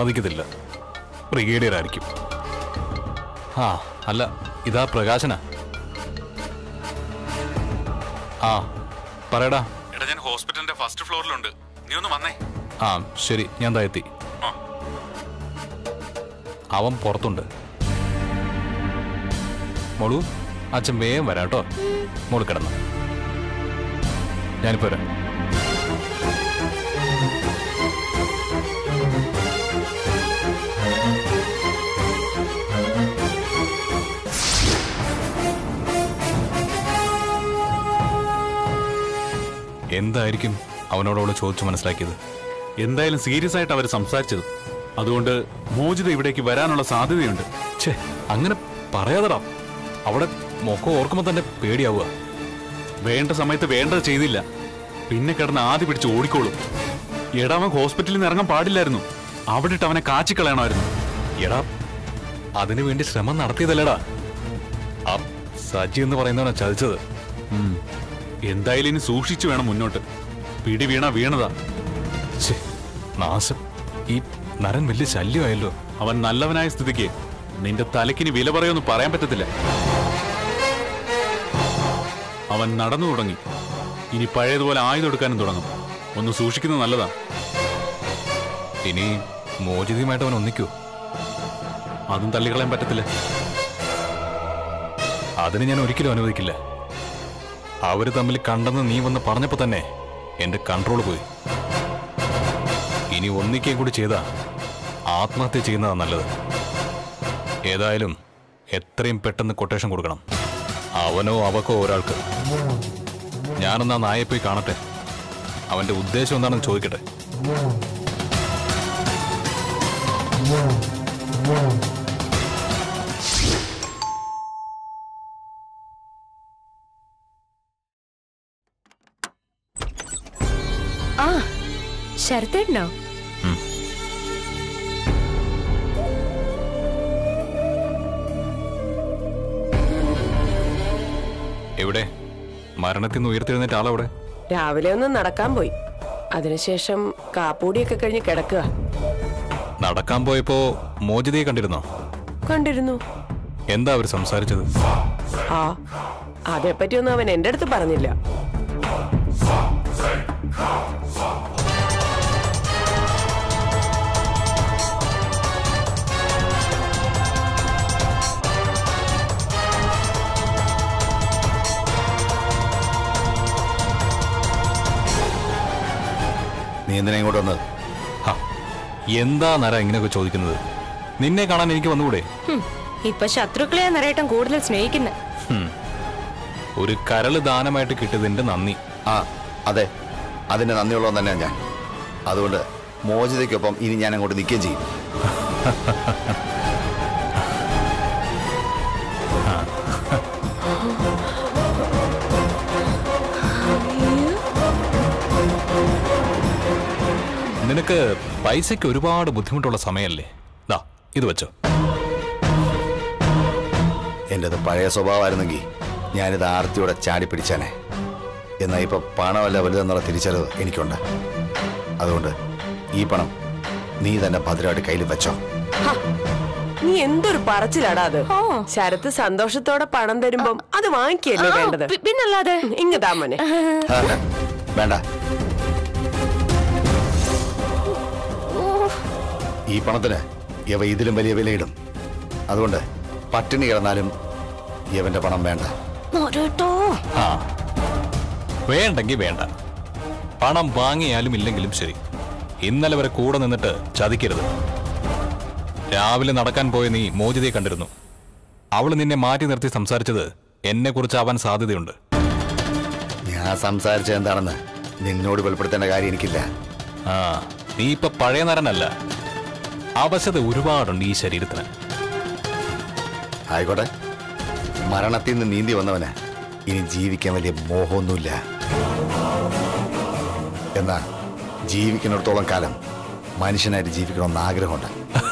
സമ്മതിക്കത്തില്ല ബ്രിഗേഡിയർ ആയിരിക്കും ആ അല്ല ഇതാ പ്രകാശന ആ പറയടാ എടാ ഞാൻ ഹോസ്പിറ്റലിന്റെ ഫസ്റ്റ് ഫ്ലോറിലുണ്ട് നീ ഒന്ന് വന്നേ ആ ശരി ഞാൻ ദാ എത്തി ആ. അവൻ പുറത്തുണ്ട് മോളു അച്ഛൻ വേഗം വരാം കേട്ടോ മോള് കിടന്നു ഞാനിപ്പോ വരാം എന്തായിരിക്കും അവനോട് അവള് ചോദിച്ചു മനസ്സിലാക്കിയത് എന്തായാലും സീരിയസ് ആയിട്ട് അവർ സംസാരിച്ചത് അതുകൊണ്ട് മോചിത ഇവിടേക്ക് വരാനുള്ള സാധ്യതയുണ്ട് ഛേ അങ്ങനെ പറയാതടാ അവിടെ മുഖം ഓർക്കുമ്പോ തന്നെ പേടിയാവുക വേണ്ട സമയത്ത് വേണ്ടത് ചെയ്തില്ല പിന്നെ കിടന്ന് ആദ്യ പിടിച്ച് ഓടിക്കോളും എടാ അവൻ ഹോസ്പിറ്റലിൽ നിന്ന് ഇറങ്ങാൻ പാടില്ലായിരുന്നു അവിടെ ഇട്ട് അവനെ കാച്ചിക്കളയണമായിരുന്നു എടാ അതിനു വേണ്ടി ശ്രമം നടത്തിയതല്ലടാ ആ സജി എന്ന് പറയുന്നവനാ ചതിച്ചത് ഉം. എന്തായാലും ഇനി സൂക്ഷിച്ചു വേണം മുന്നോട്ട് പിടി വീണ വീണതാ ഛേ നാശം ഈ നരൻ വലിയ ശല്യമായല്ലോ അവൻ നല്ലവനായ സ്ഥിതിക്ക് നിന്റെ തലക്കിനി വില പറയൊന്നും പറയാൻ പറ്റത്തില്ല അവൻ നടന്നു തുടങ്ങി ഇനി പഴയതുപോലെ ആയുധം എടുക്കാനും തുടങ്ങും ഒന്ന് സൂക്ഷിക്കുന്നത് നല്ലതാ ഇനി മോചിതയുമായിട്ട് അവൻ ഒന്നിക്കൂ അതും തള്ളിക്കളയാൻ പറ്റത്തില്ല അതിന് ഞാൻ ഒരിക്കലും അനുവദിക്കില്ല അവര് തമ്മിൽ കണ്ടെന്ന് നീ വന്ന് പറഞ്ഞപ്പോ തന്നെ എന്റെ കൺട്രോൾ പോയി ഇനി ഒന്നിക്കുകയും കൂടി ചെയ്താ ആത്മഹത്യ ചെയ്യുന്നതാ നല്ലത് ഏതായാലും എത്രയും പെട്ടെന്ന് കൊട്ടേഷൻ കൊടുക്കണം അവനോ അവക്കോ ഒരാൾക്ക് ഞാനൊന്നാ നായെ പോയി കാണട്ടെ അവന്റെ ഉദ്ദേശം എന്താണെന്ന് ചോദിക്കട്ടെ ആ ശരത്തേട്ടനോ എവിടെ മരണത്തിൽ നിന്ന് ഉയർത്തെഴുന്നേറ്റ ആളവിടെ രാവിലെ ഒന്ന് നടക്കാൻ പോയി അതിനുശേഷം കാപ്പൂടിയൊക്കെ കഴിഞ്ഞ് കിടക്കുക നടക്കാൻ പോയപ്പോ മോചിതയെ കണ്ടിരുന്നോ കണ്ടിരുന്നു എന്താ അവർ സംസാരിച്ചത് ആ അതേപ്പറ്റിയൊന്നും അവൻ എന്റെ അടുത്ത് പറഞ്ഞില്ല നീ എന്തിനാ ഇങ്ങോട്ട് വന്നത് ഹ, എന്താ നര ഇങ്ങനെയൊക്കെ ചോദിക്കുന്നത് നിന്നെ കാണാൻ എനിക്ക് വന്നുകൂടെ ഹും, ഇപ്പൊ ശത്രുക്കളെയാ നിറയേട്ടൻ കൂടുതൽ സ്നേഹിക്കുന്നത് ഹും. ഒരു കരള് ദാനമായിട്ട് കിട്ടിയതിന്റെ നന്ദി ആ അതെ അതിന്റെ നന്ദിയുള്ളവൻ തന്നെയാണ് ഞാൻ അതുകൊണ്ട് മോചിതയ്ക്കൊപ്പം ഇനി ഞാൻ അങ്ങോട്ട് നിൽക്കുകയും ചെയ്യും നിനക്ക് പൈസയ്ക്ക് ഒരുപാട് ബുദ്ധിമുട്ടുള്ള സമയമല്ലേ ദാ ഇത് വെച്ചോ എൻ്റെത് പഴയ സ്വഭാവമായിരുന്നെങ്കിൽ ഞാനിത് ആർത്തിയോടെ ചാടി പിടിച്ചാനെ എന്നാൽ ഇപ്പൊ പണമല്ല വലുതെന്നുള്ള തിരിച്ചറിവ് എനിക്കുണ്ട് അതുകൊണ്ട് ഈ പണം നീ തന്നെ ഭദ്രമായിട്ട് കയ്യിൽ വെച്ചോ ഹ, നീ എന്തൊരു പറച്ചിലാടാ അത് ഓ. ശരത്ത് സന്തോഷത്തോടെ പണം തരുമ്പം അത് വാങ്ങിക്കല്ലേ ആ, വേണ്ടത് പി- പിന്നല്ലാതെ ഇങ്ങ താമനെ ഹാ, ഹാ. വേണ്ട ഈ പണത്തിന് യവ ഇതിലും വലിയ വിലയിടും അതുകൊണ്ട് പട്ടിണി കിടന്നാലും യവന്റെ പണം വേണ്ട മോരേട്ടോ ആ വേണ്ടെങ്കി വേണ്ട പണം വാങ്ങിയാലും ഇല്ലെങ്കിലും ശരി ഇന്നലെ വരെ കൂടെ നിന്നിട്ട് ചതിക്കരുത് രാവിലെ നടക്കാൻ പോയ നീ മോചിതയെ കണ്ടിരുന്നു അവള് നിന്നെ മാറ്റി നിർത്തി സംസാരിച്ചത് എന്നെ കുറിച്ച് ആവാൻ സാധ്യതയുണ്ട് ഞാൻ സംസാരിച്ചത് എന്താണെന്ന് നിന്നോട് വെളിപ്പെടുത്തേണ്ട കാര്യം എനിക്കില്ല ആ നീ ഇപ്പൊ പഴയ നരനല്ല അവശത ഒരുപാടുണ്ട് ഈ ശരീരത്തിന് ആയിക്കോട്ടെ മരണത്തിൽ നിന്ന് നീന്തി വന്നവന് ഇനി ജീവിക്കാൻ വലിയ മോഹമൊന്നുമില്ല എന്നാ ജീവിക്കുന്നിടത്തോളം കാലം മനുഷ്യനായിട്ട് ജീവിക്കണമെന്ന് ആഗ്രഹമുണ്ട്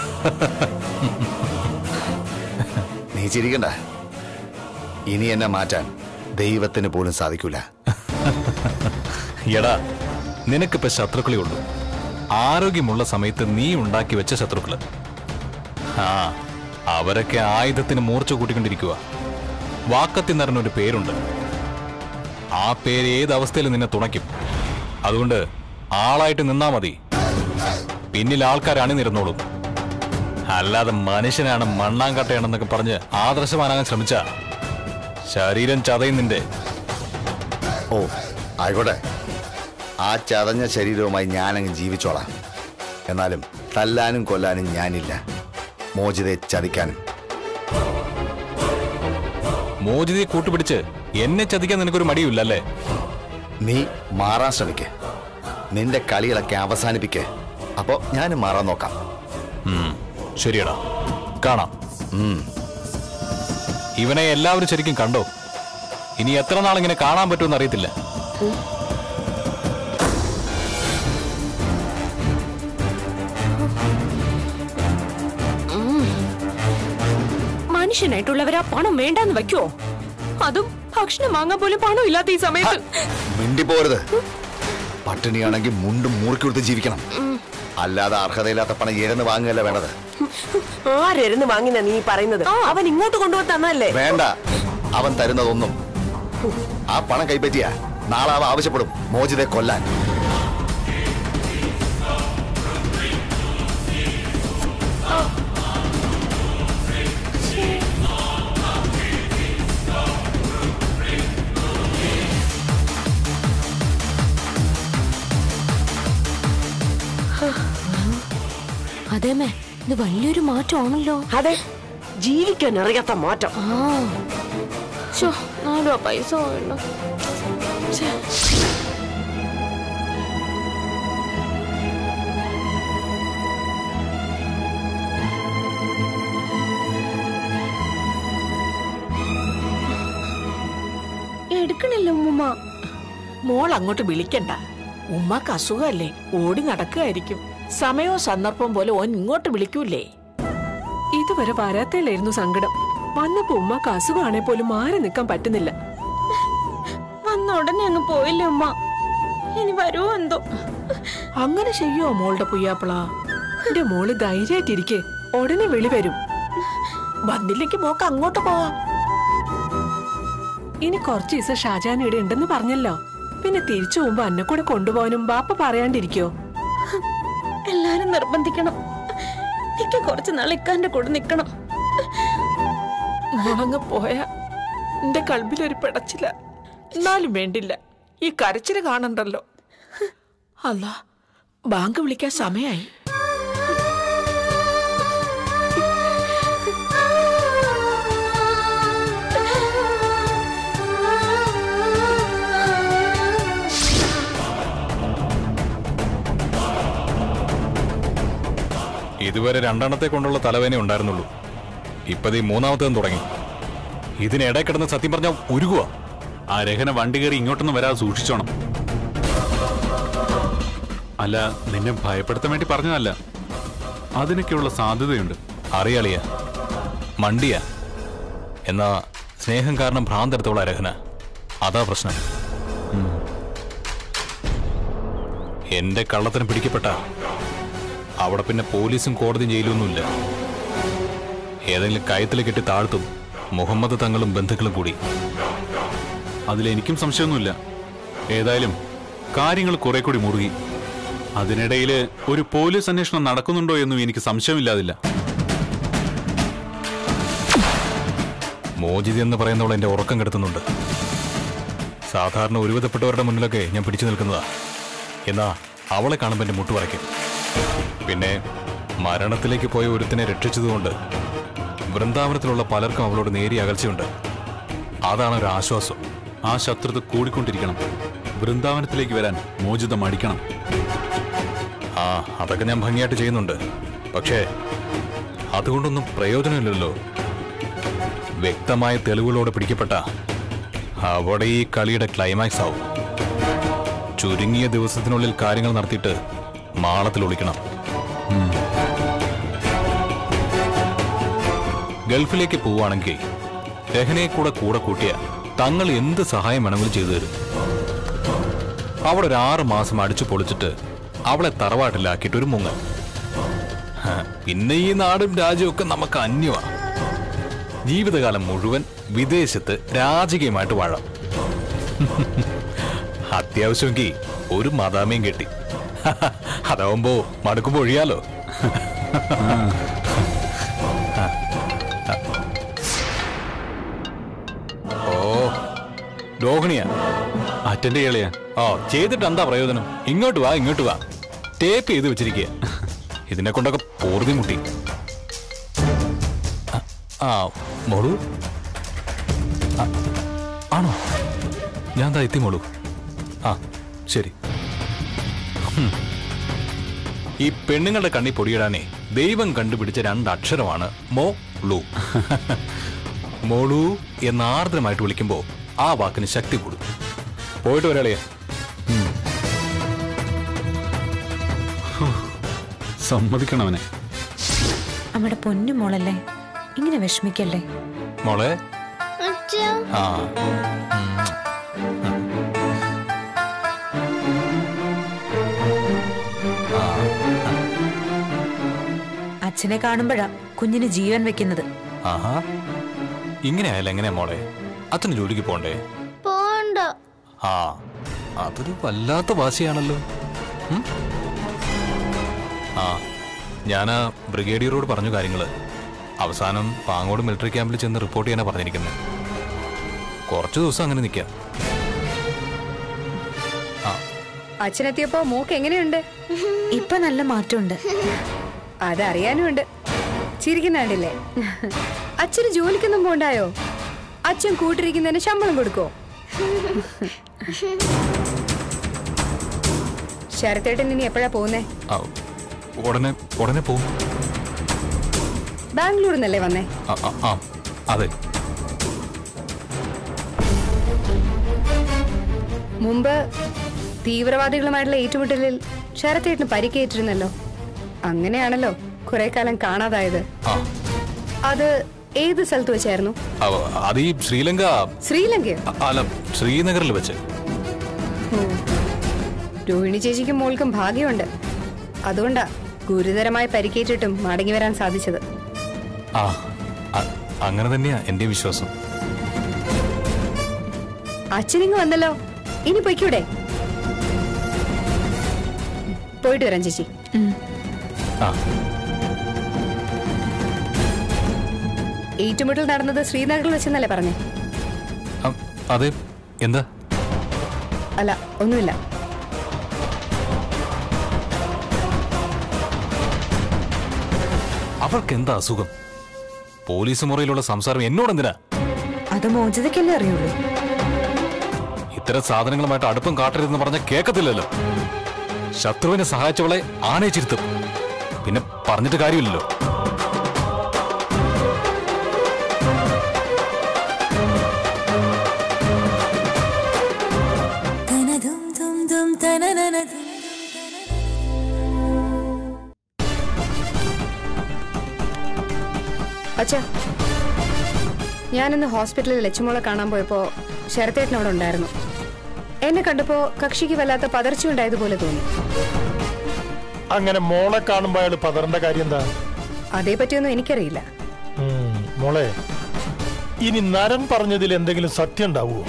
നീ ചിരിക്കണ്ട ഇനി എന്നെ മാറ്റാൻ ദൈവത്തിന് പോലും സാധിക്കൂല എടാ നിനക്കിപ്പോ ശത്രുക്കളേ ഉള്ളൂ ആരോഗ്യമുള്ള സമയത്ത് നീ ഉണ്ടാക്കി വെച്ച ശത്രുക്കള് ആ അവരൊക്കെ ആയുധത്തിന് മൂർച്ച കൂട്ടിക്കൊണ്ടിരിക്കുക വാക്കത്തി നിറഞ്ഞൊരു പേരുണ്ട് ആ പേര് ഏത് അവസ്ഥയിൽ നിന്നെ തുണയ്ക്കും അതുകൊണ്ട് ആളായിട്ട് നിന്നാ മതി പിന്നിൽ ആൾക്കാർ അണിനിരുന്നോളും അല്ലാതെ മനുഷ്യനാണ് മണ്ണാങ്കട്ടയാണെന്നൊക്കെ പറഞ്ഞ് ആദർശമാനാകാൻ ശ്രമിച്ച ശരീരം ചതയും നിന്റെ ഓ ആയിക്കോട്ടെ ആ ചതഞ്ഞ ശരീരവുമായി ഞാനങ്ങ് ജീവിച്ചോളാം എന്നാലും തല്ലാനും കൊല്ലാനും ഞാനില്ല മോചിതയെ ചതിക്കാനും മോചിതയെ കൂട്ടുപിടിച്ച് എന്നെ ചതിക്കാൻ നിനക്കൊരു മടിയില്ലല്ലേ നീ മാറാൻ ശ്രമിക്ക് നിന്റെ കളികളൊക്കെ അവസാനിപ്പിക്ക് അപ്പോ ഞാനും മാറാൻ നോക്കാം ശരിയടാ കാണാം ഉം. ഇവനെ എല്ലാവരും ശരിക്കും കണ്ടോ ഇനി എത്ര നാളിങ്ങനെ കാണാൻ പറ്റുമെന്ന് അറിയത്തില്ല മനുഷ്യനായിട്ടുള്ളവരാ പണം വേണ്ടാന്ന് വെക്കുവോ അതും ഭക്ഷണം വാങ്ങാൻ പോലും പണം ഇല്ലാത്ത ഈ സമയത്ത് മിണ്ടിപ്പോരുത് പട്ടിണിയാണെങ്കിൽ മുണ്ടും മൂർക്കി കൊടുത്ത് ജീവിക്കണം അല്ലാതെ അർഹതയില്ലാത്ത പണം എരന്ന് വാങ്ങുകയല്ല വേണ്ടത് ആരെരുന്ന് വാങ്ങിന നീ പറയുന്നത് അവൻ ഇങ്ങോട്ട് കൊണ്ടുവന്ന് തന്നല്ലേ വേണ്ട അവൻ തരുന്നതൊന്നും ആ പണം കൈപ്പറ്റിയ നാളെ അവ ആവശ്യപ്പെടും മോചിതെ കൊല്ലാൻ അതേമേ ഇത് വലിയൊരു മാറ്റമാണല്ലോ അതെ ജീവിക്കാൻ അറിയാത്ത മാറ്റം ആ ശോ, നാലോ പൈസ വേണ്ട എടുക്കണില്ല ഉമ്മ മോൾ അങ്ങോട്ട് വിളിക്കണ്ട ഉമ്മക്ക് അസുഖമല്ലേ ഓടി നടക്കുകയായിരിക്കും സമയവും സന്ദർഭവും പോലെ ഓൻ ഇങ്ങോട്ട് വിളിക്കൂലേ ഇതുവരെ വരാത്തേലായിരുന്നു സങ്കടം വന്നപ്പോ ഉമ്മക്ക് അസുഖമാണെ പോലും മാറി നിൽക്കാൻ പറ്റുന്നില്ല വന്ന ഉടനെ അങ്ങ് പോയില്ലേ ഉമ്മ ഇനി വരുമോ എന്തോ അങ്ങനെ ചെയ്യുമോ മോളുടെ പുയ്യാപ്പിള എന്റെ മോള് ധൈര്യമായിട്ടിരിക്കെ ഉടനെ വിളി വരും വന്നില്ലെങ്കിൽ മോക്ക് അങ്ങോട്ട് പോവാം ഇനി കുറച്ച് ദിവസം ഷാജാൻ ഇവിടെ ഉണ്ടെന്ന് പറഞ്ഞല്ലോ പിന്നെ തിരിച്ചു പോകുമ്പോ അന്നെ കൂടെ കൊണ്ടുപോകാനും ബാപ്പ പറയാണ്ടിരിക്കോ എല്ലാരും നിർബന്ധിക്കണം എനിക്ക് കുറച്ച് നാൾ ഇക്കാന്റെ കൂടെ നിക്കണം മോളങ്ങ് പോയാ എന്റെ കൽബിലൊരു പിടച്ചില്ല എന്നാലും വേണ്ടില്ല ഈ കരച്ചില് കാണണ്ടല്ലോ അല്ല ബാങ്ക് വിളിക്കാൻ സമയായി ഇതുവരെ രണ്ടെണ്ണത്തെ കൊണ്ടുള്ള തലവേന ഉണ്ടായിരുന്നുള്ളൂ ഇപ്പത് ഈ മൂന്നാമത്തേതും തുടങ്ങി ഇതിനിടെ കിടന്ന് സത്യം പറഞ്ഞാൽ ഉരുകുക ആ രഹന വണ്ടി കയറി ഇങ്ങോട്ടൊന്നും വരാതെ സൂക്ഷിച്ചോണം അല്ല നിന്നെ ഭയപ്പെടുത്താൻ വേണ്ടി പറഞ്ഞതല്ല അതിനൊക്കെയുള്ള സാധ്യതയുണ്ട് അറിയാളിയ മണ്ടിയ എന്നാ സ്നേഹം കാരണം ഭ്രാന്തെടുത്തോളാ രഹന അതാ പ്രശ്നം ഉം. എന്റെ കള്ളത്തിന് പിടിക്കപ്പെട്ട അവിടെ പിന്നെ പോലീസും കോടതിയും ജയിലൊന്നുമില്ല ഏതെങ്കിലും കയത്തിൽ കെട്ടി താഴ്ത്തും മുഹമ്മദ് തങ്ങളും ബന്ധുക്കളും കൂടി അതിലെനിക്കും സംശയമൊന്നുമില്ല ഏതായാലും കാര്യങ്ങൾ കുറെ കൂടി മുറുകി അതിനിടയിൽ ഒരു പോലീസ് അന്വേഷണം നടക്കുന്നുണ്ടോ എന്നും എനിക്ക് സംശയമില്ലാതില്ല മോചിതി എന്ന് പറയുന്നവൾ എന്റെ ഉറക്കം കെടുത്തുന്നുണ്ട് സാധാരണ ഒരുവിധപ്പെട്ടവരുടെ മുന്നിലൊക്കെ ഞാൻ പിടിച്ചു നിൽക്കുന്നതാ എന്നാ അവളെ കാണുമ്പോൾ എന്റെ മുട്ട് പറയ്ക്കും പിന്നെ മരണത്തിലേക്ക് പോയ ഒരുത്തിനെ രക്ഷിച്ചതുകൊണ്ട് വൃന്ദാവനത്തിലുള്ള പലർക്കും അവളോട് നേരിയ അകൽച്ചയുണ്ട് അതാണ് ഒരു ആശ്വാസം ആ ശത്രുത കൂടിക്കൊണ്ടിരിക്കണം വൃന്ദാവനത്തിലേക്ക് വരാൻ മോചിത മടിക്കണം ആ അതൊക്കെ ഞാൻ ഭംഗിയായിട്ട് ചെയ്യുന്നുണ്ട് പക്ഷേ അതുകൊണ്ടൊന്നും പ്രയോജനമില്ലല്ലോ വ്യക്തമായ തെളിവുകളോടെ പിടിക്കപ്പെട്ട അവിടെ ഈ കളിയുടെ ക്ലൈമാക്സ് ആവും ചുരുങ്ങിയ ദിവസത്തിനുള്ളിൽ കാര്യങ്ങൾ നടത്തിയിട്ട് മാളത്തിൽ ഒളിക്കണം ഗൾഫിലേക്ക് പോവുകയാണെങ്കിൽ രഹനയെ കൂടെ കൂടെ കൂട്ടിയ തങ്ങൾ എന്ത് സഹായം വേണമെങ്കിലും ചെയ്തു തരും അവിടെ ഒരു ആറ് മാസം അടിച്ചു പൊളിച്ചിട്ട് അവളെ തറവാട്ടിലാക്കിയിട്ട് ഒരു മുങ്ങൽ ഹ, പിന്നെ ഈ നാടും രാജ്യവും നമുക്ക് അന്യമാ ജീവിതകാലം മുഴുവൻ വിദേശത്ത് രാജകീയമായിട്ട് വാഴാം അത്യാവശ്യമെങ്കിൽ ഒരു മദാമയും കെട്ടി അതാവുമ്പോ മടുക്കുമ്പോ ഒഴിയാലോ ഓ രോഹിണിയാ അറ്റൻഡ് ചെയ്യലയാ ഓ ചെയ്തിട്ട് എന്താ പ്രയോജനം ഇങ്ങോട്ട് വാ ഇങ്ങോട്ട് വാ ടേപ്പ് ചെയ്ത് വെച്ചിരിക്കുക ഇതിനെ കൊണ്ടൊക്കെ പൂർതി മുട്ടി ആ, ആ മോളു ആ, ആണോ ഞാൻ ദാ എത്തി മോളു ആ ശരി ഹും. ഈ പെണ്ണുങ്ങളുടെ കണ്ണി പൊടിയിടാനേ ദൈവം കണ്ടുപിടിച്ച രണ്ട് അക്ഷരമാണ് മോ ലു മോളു എന്ന് ആർദ്രമായിട്ട് വിളിക്കുമ്പോ ആ വാക്കിന് ശക്തി കൂടും പോയിട്ട് വരാളിയാ സമ്മതിക്കണം അവനെ നമ്മുടെ പൊന്നു മോളല്ലേ ഇങ്ങനെ വിഷമിക്കല്ലേ മോളെ ആ അച്ഛനെ കാണുമ്പോഴാ കുഞ്ഞിന് ജീവൻ വെക്കുന്നത് ആഹാ ഇങ്ങനെയായാലും എങ്ങനെയാ മോളെ അച്ഛന് ജോലിക്ക് പോണ്ടേ പോണ്ട ആ അതൊരു വല്ലാത്ത വാശിയാണല്ലോ ഉം? ആ ഞാൻ ആ ബ്രിഗേഡിയറോട് പറഞ്ഞു കാര്യങ്ങള് അവസാനം പാങ്ങോട് മിലിറ്ററി ക്യാമ്പിൽ ചെന്ന് റിപ്പോർട്ട് ചെയ്യാനാ പറഞ്ഞിരിക്കുന്നത് കുറച്ച് ദിവസം അങ്ങനെ നിൽക്കാം ആ അച്ഛനെത്തിയപ്പോ മോക്ക് എങ്ങനെയുണ്ട് ഇപ്പൊ നല്ല മാറ്റമുണ്ട് അതറിയാനുമുണ്ട് ചിരിക്കുന്നാണ്ടില്ലേ അച്ഛന് ജോലിക്കൊന്നും പോണ്ടായോ അച്ഛൻ കൂട്ടിരിക്കുന്നതിന് ശമ്പളം കൊടുക്കോ ശരത്തേട്ടൻ ഇനി എപ്പോഴാ പോകുന്നേ ആ, ഉടനെ ഉടനെ പോവും ബാംഗ്ലൂരിൽ നിന്നല്ലേ വന്നേ ആ, ആ, ആ അതെ മുമ്പ് തീവ്രവാദികളുമായിട്ടുള്ള ഏറ്റുമുട്ടലിൽ ശരത്തേട്ടന് പരിക്കേറ്റിരുന്നല്ലോ അങ്ങനെയാണല്ലോ കുറെ കാലം കാണാതായത് ആ അത് ഏത് സ്ഥലത്ത് വെച്ചായിരുന്നു ആ, അത് ഈ ശ്രീലങ്ക ശ്രീലങ്കയോ അ- അല്ല ശ്രീനഗറിൽ വെച്ച് രോഹിണി ചേച്ചിക്കും മോൾക്കും ഭാഗ്യമുണ്ട് അതുകൊണ്ടാ ഗുരുതരമായി പരിക്കേറ്റിട്ടും മടങ്ങി വരാൻ സാധിച്ചത് ആ അ- അങ്ങനെ തന്നെയാ എന്റെ വിശ്വാസം അച്ഛനിങ് വന്നല്ലോ ഇനി പൊയ്ക്കൂടെ പോയിട്ട് വരാം ചേച്ചി ആ ഏറ്റുമുട്ടൽ നടന്നത് ശ്രീനഗറിൽ വെച്ചെന്നല്ലേ പറഞ്ഞേ ആ, അതെ എന്താ അല്ല ഒന്നുമില്ല അവൾക്ക് എന്താ അസുഖം പോലീസ് മുറിയിലുള്ള സംസാരം എന്നോട് എന്തിനാ അത് മോചിതയ്ക്കല്ലേ അറിയുള്ളൂ ഇത്തരം സാധനങ്ങളുമായിട്ട് അടുപ്പം കാട്ടരുതെന്ന് പറഞ്ഞ കേൾക്കത്തില്ലല്ലോ ശത്രുവിനെ സഹായിച്ചവളെ ആനയിച്ചിരുത്തും പിന്നെ പറഞ്ഞിട്ട് കാര്യമില്ലല്ലോ അച്ഛാ ഞാനിന്ന് ഹോസ്പിറ്റലിൽ ലച്ചുമോളെ കാണാൻ പോയപ്പോ ശരത്തേട്ടൻ അവിടെ ഉണ്ടായിരുന്നു എന്നെ കണ്ടപ്പോ കക്ഷിക്ക് വല്ലാത്ത പതർച്ചയുണ്ടായതുപോലെ തോന്നി അങ്ങനെ മോളെ കാണുമ്പോ അയാൾ പതറേണ്ട കാര്യം എന്താ അതേപറ്റിയൊന്നും എനിക്കറിയില്ല ഉം, മോളെ ഇനി നരൻ പറഞ്ഞതിൽ എന്തെങ്കിലും സത്യം ഉണ്ടാവുമോ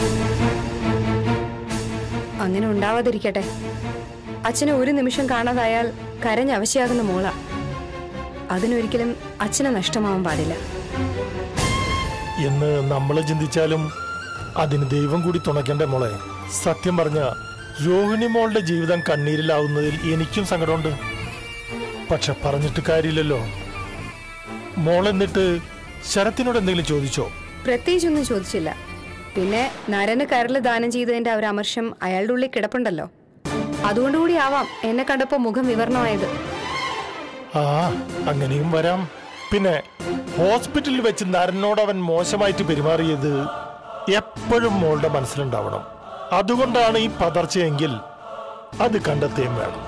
അങ്ങനെ ഉണ്ടാവാതിരിക്കട്ടെ അച്ഛനെ ഒരു നിമിഷം കാണാതായാൽ കരഞ്ഞ് അവശയാകുന്ന മോള അതിനൊരിക്കലും അച്ഛനെ നഷ്ടമാവാൻ പാടില്ല എന്ന് നമ്മൾ ചിന്തിച്ചാലും അതിന് ദൈവം കൂടി തുണയ്ക്കണ്ടേ മോളെ സത്യം പറഞ്ഞ രോഹിണി മോളുടെ ജീവിതം കണ്ണീരിലാവുന്നതിൽ എനിക്കും സങ്കടമുണ്ട് പക്ഷെ പറഞ്ഞിട്ട് കാര്യമില്ലല്ലോ മോൾ എന്നിട്ട് ശരത്തിനോട് എന്തെങ്കിലും ചോദിച്ചോ പ്രത്യേകിച്ചൊന്നും ചോദിച്ചില്ല പിന്നെ നരന് കരള് ദാനം ചെയ്തതിന്റെ ആ ഒരു അമർഷം അയാളുടെ ഉള്ളിൽ കിടപ്പുണ്ടല്ലോ അതുകൊണ്ടുകൂടി ആവാം എന്നെ കണ്ടപ്പോ മുഖം വിവരണമായത് ആ അങ്ങനെയും വരാം പിന്നെ ഹോസ്പിറ്റലിൽ വെച്ച് നരനോട് അവൻ മോശമായിട്ട് പെരുമാറിയത് എപ്പോഴും മോളുടെ മനസ്സിലുണ്ടാവണം അതുകൊണ്ടാണ് ഈ പതർച്ചയെങ്കിൽ അത് കണ്ടെത്തുകയും വേണം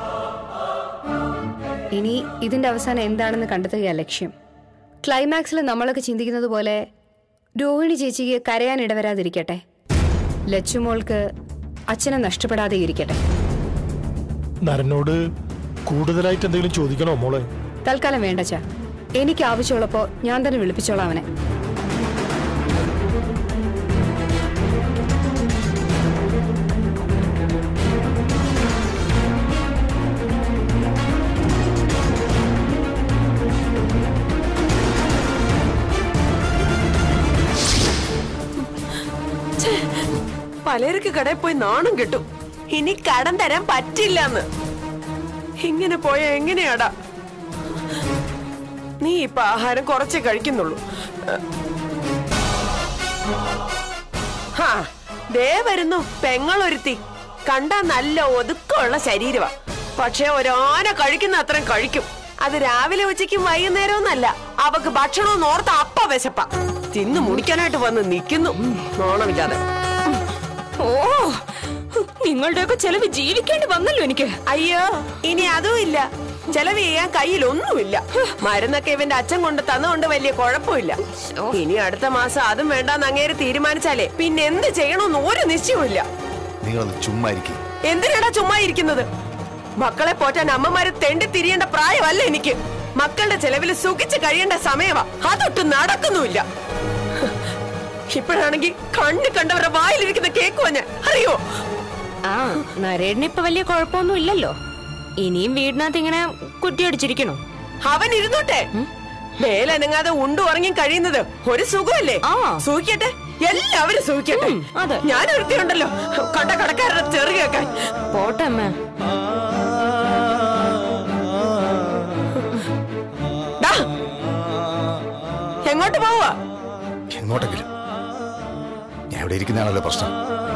ഇനി ഇതിന്റെ അവസാനം എന്താണെന്ന് കണ്ടെത്തുകയാ ലക്ഷ്യം ക്ലൈമാക്സിൽ നമ്മളൊക്കെ ചിന്തിക്കുന്നത് പോലെ രോഹിണി ചേച്ചിക്ക് കരയാൻ ഇടവരാതിരിക്കട്ടെ ലച്ചുമോൾക്ക് അച്ഛനെ നഷ്ടപ്പെടാതെ ഇരിക്കട്ടെ നരനോട് കൂടുതലായിട്ട് എന്തെങ്കിലും ചോദിക്കണോ മോളെ തൽക്കാലം വേണ്ട ചാ എനിക്ക് ആവശ്യമുള്ളപ്പോ ഞാൻ തന്നെ വിളിപ്പിച്ചോളാം അവനെ പലർക്ക് കടയിൽ പോയി നാണം കിട്ടും ഇനി കടം തരാൻ പറ്റില്ലെന്ന് ഇങ്ങനെ പോയ എങ്ങനെയാടാ നീ ഇപ്പൊ ആഹാരം കുറച്ചേ കഴിക്കുന്നുള്ളൂ ഹാ ദേ വരുന്നു പെങ്ങളൊരുത്തി കണ്ടാ നല്ല ഒതുക്കമുള്ള ശരീരമാ പക്ഷെ ഒരാന കഴിക്കുന്ന അത്രയും കഴിക്കും അത് രാവിലെ ഉച്ചയ്ക്കും വൈകുന്നേരമൊന്നല്ല അവക്ക് ഭക്ഷണം ഓർത്ത അപ്പ വിശപ്പ തിന്നു മുടിക്കാനായിട്ട് വന്ന് നിൽക്കുന്നു നോണമില്ലാതെ ഓ നിങ്ങളുടെയൊക്കെ ചെലവ് ജീവിക്കേണ്ടി വന്നല്ലോ എനിക്ക് അയ്യോ ഇനി അതും ഇല്ല ചെലവ് ചെയ്യാൻ കയ്യിലൊന്നുമില്ല മരുന്നൊക്കെ ഇവന്റെ അച്ഛൻ കൊണ്ട് തന്നുകൊണ്ട് വലിയ കുഴപ്പമില്ല ഇനി അടുത്ത മാസം അതും വേണ്ടാന്ന് അങ്ങേര് തീരുമാനിച്ചാലേ പിന്നെ എന്ത് ചെയ്യണമെന്ന് ഒരു നിശ്ചയവുമില്ല നിങ്ങളൊന്ന് ചുമ്മാ ഇരിക്കും എന്തിനാടാ ചുമ്മാ ഇരിക്കുന്നത് മക്കളെ പോറ്റാൻ അമ്മമാര് തെണ്ടി തിരിയേണ്ട പ്രായമല്ല എനിക്ക് മക്കളുടെ ചെലവിൽ സുഖിച്ച് കഴിയേണ്ട സമയമാ അതൊട്ടും നടക്കുന്നുമില്ല ഇപ്പോഴാണെങ്കിൽ കണ്ണ് കണ്ടവരുടെ വായിലിരിക്കുന്ന കേക്കുവാ ഞാൻ അറിയോ ആ നരേടിന് ഇപ്പൊ വലിയ കുഴപ്പമൊന്നും ഇല്ലല്ലോ ഇനിയും വീടിനകത്ത് ഇങ്ങനെ കുറ്റിയടിച്ചിരിക്കണോ അവൻ ഇരുന്നോട്ടെ മേലനങ്ങാതെ ഉണ്ടു ഉറങ്ങി കഴിയുന്നത് ഒരു സുഖമല്ലേ ആ. സൂഹിക്കട്ടെ എല്ലാവരും സൂഹിക്കട്ടെ ഉം, അതെ. ഞാൻ ഒരുത്തിയുണ്ടല്ലോ കണ്ട കടക്കാരുടെ ചെറു കേൾക്കാൻ പോട്ടെ അമ്മ ദാ. എങ്ങോട്ട് പോവാ എങ്ങോട്ടെങ്കിലും ഞാൻ ഇവിടെ ഇരിക്കുന്നതാണല്ലോ പ്രശ്നം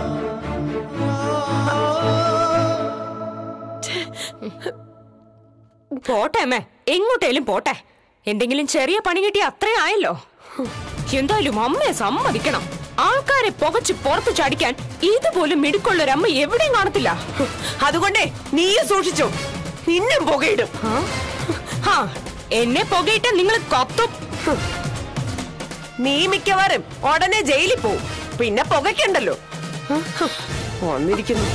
പോട്ടെ അമ്മേ എങ്ങോട്ടേലും പോട്ടെ എന്തെങ്കിലും ചെറിയ പണി കിട്ടിയ അത്രയും ആയല്ലോ എന്തായാലും അമ്മയെ സമ്മതിക്കണം ആൾക്കാരെ പുകച്ച് പുറത്തു ചാടിക്കാൻ ഇതുപോലും മിടുക്കുള്ള ഒരു അമ്മ എവിടെയും കാണത്തില്ല അതുകൊണ്ടേ നീയും സൂക്ഷിച്ചു നിന്നും പുകയിടും ആ? ആ, എന്നെ പുകയിട്ട് നിങ്ങൾ കത്തും നീ മിക്കവാറും ഉടനെ ജയിലിൽ പോവും പിന്നെ പുകയ്ക്കണ്ടല്ലോ വന്നിരിക്കുന്നു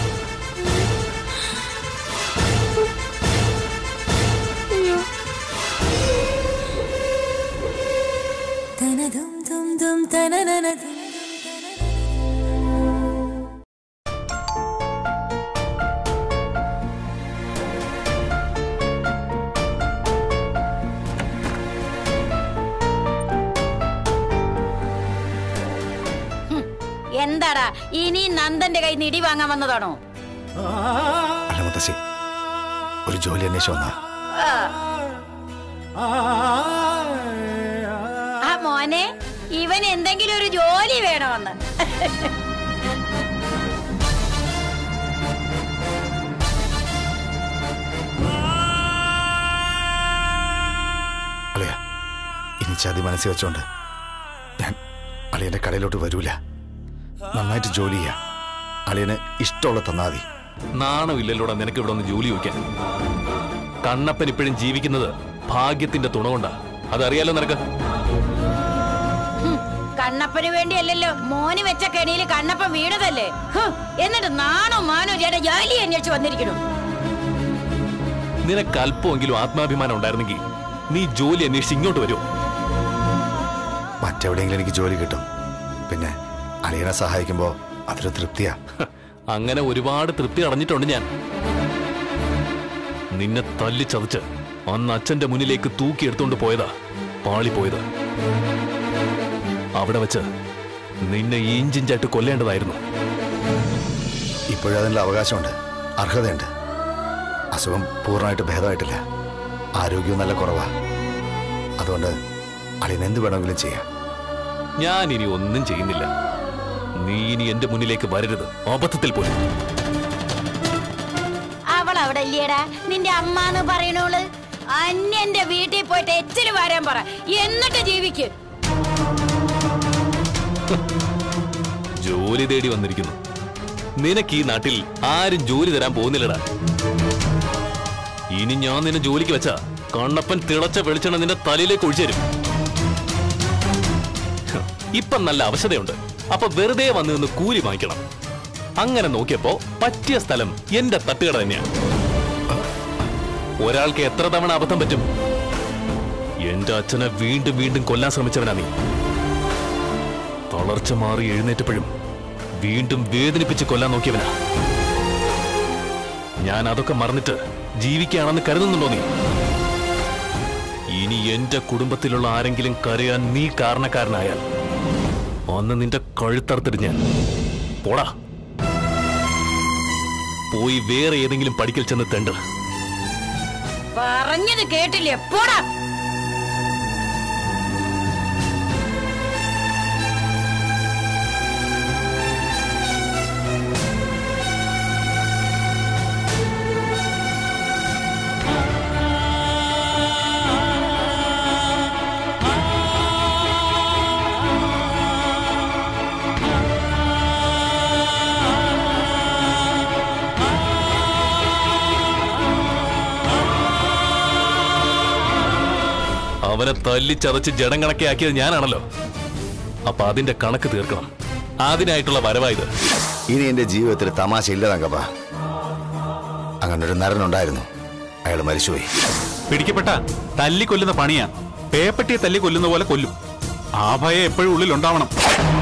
എന്താടാ ഇനി നന്ദന്റെ കൈ നിടി വാങ്ങാൻ വന്നതാണോ അല്ല മുത്തശ്ശി ഒരു ജോലി അന്വേഷിച്ച് വന്നാ ആ മോനെ ഇവൻ എന്തെങ്കിലും ഒരു ജോലി വേണമെന്ന് അളിയ ഇനി ചതി മനസ്സിൽ വെച്ചോണ്ട് ഞാൻ അളിയന്റെ കടയിലോട്ട് വരൂല നന്നായിട്ട് ജോലി ചെയ്യാം അളിയന് ഇഷ്ടമുള്ള തന്നാ മതി നാണമില്ലല്ലോടാ നിനക്ക് ഇവിടെ ഒന്ന് ജോലി ചോദിക്കാൻ കണ്ണപ്പൻ ഇപ്പോഴും ജീവിക്കുന്നത് ഭാഗ്യത്തിന്റെ തുണ കൊണ്ടാ അതറിയാലോ നിനക്ക് കണ്ണപ്പന് വേണ്ടിയല്ലല്ലോ മോന് വെച്ച കെണിയിൽ കണ്ണപ്പൻ വീണതല്ലേ ഹ്, എന്നിട്ട് നാണോ മാനോ ചേട്ടാ ജോലി അന്വേഷിച്ച് വന്നിരിക്കണു നിനക്ക് അല്പമെങ്കിലും ആത്മാഭിമാനം ഉണ്ടായിരുന്നെങ്കിൽ നീ ജോലി അന്വേഷിച്ച് ഇങ്ങോട്ട് വരൂ മറ്റെവിടെയെങ്കിലും എനിക്ക് ജോലി കിട്ടും പിന്നെ അളിയനെ സഹായിക്കുമ്പോ അതൊരു തൃപ്തിയാ അങ്ങനെ ഒരുപാട് തൃപ്തി അടഞ്ഞിട്ടുണ്ട് ഞാൻ നിന്നെ തല്ലി ചതച്ച് അന്ന് അച്ഛന്റെ മുന്നിലേക്ക് തൂക്കി എടുത്തോണ്ട് പോയതാ പാളിപ്പോയത് അവിടെ വെച്ച് നിന്നെ ഇഞ്ചിഞ്ചായിട്ട് കൊല്ലേണ്ടതായിരുന്നു ഇപ്പോഴതിനുള്ള അവകാശമുണ്ട് അർഹതയുണ്ട് അസുഖം പൂർണ്ണമായിട്ട് ഭേദമായിട്ടില്ല ആരോഗ്യവും നല്ല കുറവാ അതുകൊണ്ട് അളിയൻ എന്ത് വേണമെങ്കിലും ചെയ്യാം ഞാൻ ഇനി ഒന്നും ചെയ്യുന്നില്ല നീ ഇനി എന്റെ മുന്നിലേക്ക് വരരുത് അബദ്ധത്തിൽ പോലും അവൾ അവിടെ ഇല്ലേടാ നിന്റെ അമ്മ എന്ന് പറയണോള് അന്യന്റെ വീട്ടിൽ പോയിട്ട് എച്ചില് വരാൻ പറ എന്നിട്ട് ജീവിക്ക് ജോലി തേടി വന്നിരിക്കുന്നു നിനക്ക് ഈ നാട്ടിൽ ആരും ജോലി തരാൻ പോകുന്നില്ലടാ ഇനി ഞാൻ നിന്നെ ജോലിക്ക് വെച്ചാ കണ്ണപ്പൻ തിളച്ച വെളിച്ചെണ്ണ നിന്റെ തലയിലേക്ക് ഒഴിച്ചു തരും ഹ്, ഇപ്പം നല്ല അവശതയുണ്ട് അപ്പൊ വെറുതെ വന്ന് നിന്ന് കൂലി വാങ്ങിക്കണം അങ്ങനെ നോക്കിയപ്പോ പറ്റിയ സ്ഥലം എന്റെ തട്ടുകട തന്നെയാണ് ഒരാൾക്ക് എത്ര തവണ അബദ്ധം പറ്റും എന്റെ അച്ഛനെ വീണ്ടും വീണ്ടും കൊല്ലാൻ ശ്രമിച്ചവനാ നീ തളർച്ച മാറി എഴുന്നേറ്റപ്പോഴും വീണ്ടും വേദനിപ്പിച്ച് കൊല്ലാൻ നോക്കിയവനാ ഞാൻ അതൊക്കെ മറന്നിട്ട് ജീവിക്കുകയാണെന്ന് കരുതുന്നുണ്ടോ നീ ഇനി എന്റെ കുടുംബത്തിലുള്ള ആരെങ്കിലും കരയാൻ നീ കാരണക്കാരനായാൽ അന്ന് നിന്റെ കഴുത്തറുത്തിട്ട് ഞാൻ പോടാ പോയി വേറെ ഏതെങ്കിലും പഠിക്കൽ ചെന്ന് തെണ്ട് പറഞ്ഞത് കേട്ടില്ലേ പോടാ അവനെ തല്ലിച്ചതച്ച് ജഡം കണക്കെയാക്കിയത് ഞാനാണല്ലോ അപ്പൊ അതിന്റെ കണക്ക് തീർക്കണം അതിനായിട്ടുള്ള വരവായത് ഇനി എന്റെ ജീവിതത്തിൽ തമാശ ഇല്ല തങ്കപ്പ അങ്ങനെ ഒരു നരനുണ്ടായിരുന്നു അയാൾ മരിച്ചുപോയി പിടിക്കപ്പെട്ട തല്ലി കൊല്ലുന്ന പണിയാ പേപ്പട്ടിയെ തല്ലി കൊല്ലുന്ന പോലെ കൊല്ലും ആ ഭയം എപ്പോഴും ഉള്ളിൽ ഉണ്ടാവണം